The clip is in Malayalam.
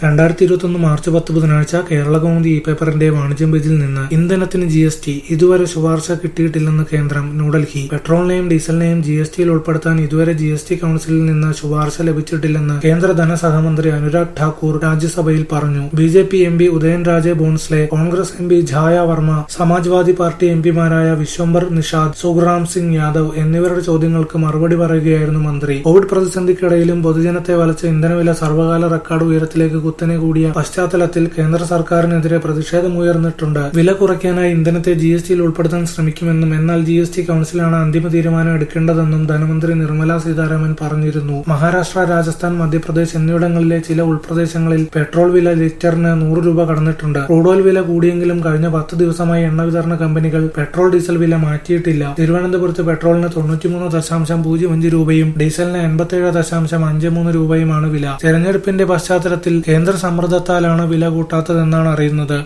രണ്ടായിരത്തി ഇരുപത്തൊന്ന് മാർച്ച് പത്ത് ബുധനാഴ്ച കേരള കൗമുദി ഇ പേപ്പറിന്റെ വാണിജ്യം പേജിൽ നിന്ന് ഇന്ധനത്തിന് ജി എസ് ടി ഇതുവരെ ശുപാർശ കിട്ടിയിട്ടില്ലെന്ന് കേന്ദ്രം ന്യൂഡൽഹി പെട്രോളിനെയും ഡീസലിനെയും ജി എസ് ടിയിൽ ഉൾപ്പെടുത്താൻ ഇതുവരെ ജി എസ് ടി കൌൺസിലിൽ നിന്ന് ശുപാർശ ലഭിച്ചിട്ടില്ലെന്ന് കേന്ദ്ര ധനസഹമന്ത്രി അനുരാഗ് ഠാക്കൂർ രാജ്യസഭയിൽ പറഞ്ഞു B J P M P Udayan Raje Bhonsle Congress M P Chhaya Verma Samajwadi party M പിമാരായ വിശ്വംബർ നിഷാദ് സുഖറാം സിംഗ് യാദവ് എന്നിവരുടെ ചോദ്യങ്ങൾക്ക് മറുപടി പറയുകയായിരുന്നു മന്ത്രി കോവിഡ് പ്രതിസന്ധിക്കിടയിലും പൊതുജനത്തെ വലച്ച ഇന്ധനവില സർവകാല റെക്കോർഡ് ഉയരത്തിലേക്ക് കുത്തനെ കൂടിയ പശ്ചാത്തലത്തിൽ കേന്ദ്ര സർക്കാരിനെതിരെ പ്രതിഷേധമുയർന്നിട്ടുണ്ട് വില കുറയ്ക്കാനായി ഇന്ധനത്തെ ജി എസ് ടിയിൽ ഉൾപ്പെടുത്താൻ ശ്രമിക്കുമെന്നും എന്നാൽ ജി എസ് ടി കൌൺസിലാണ് അന്തിമ തീരുമാനം എടുക്കേണ്ടതെന്നും ധനമന്ത്രി നിർമ്മല സീതാരാമൻ പറഞ്ഞിരുന്നു മഹാരാഷ്ട്ര രാജസ്ഥാൻ മധ്യപ്രദേശ് എന്നിവിടങ്ങളിലെ ചില ഉൾപ്രദേശങ്ങളിൽ പെട്രോൾ വില ലിറ്ററിന് നൂറ് രൂപ കടന്നിട്ടുണ്ട് ക്രൂഡ് ഓയിൽ വില കൂടിയെങ്കിലും കഴിഞ്ഞ പത്ത് ദിവസമായി എണ്ണ വിതരണ കമ്പനികൾ പെട്രോൾ ഡീസൽ വില മാറ്റിയിട്ടില്ല തിരുവനന്തപുരത്ത് പെട്രോളിന് തൊണ്ണൂറ്റിമൂന്ന് ദശാംശം പൂജ്യം അഞ്ച് രൂപയും ഡീസലിന് എൺപത്തിയേഴ് ദശാംശം അഞ്ച് മൂന്ന് രൂപയുമാണ് വില തെരഞ്ഞെടുപ്പിന്റെ പശ്ചാത്തലത്തിൽ കേന്ദ്ര സമ്മർദ്ദത്താലാണ് വില കൂട്ടാത്തതെന്നാണ് അറിയുന്നത്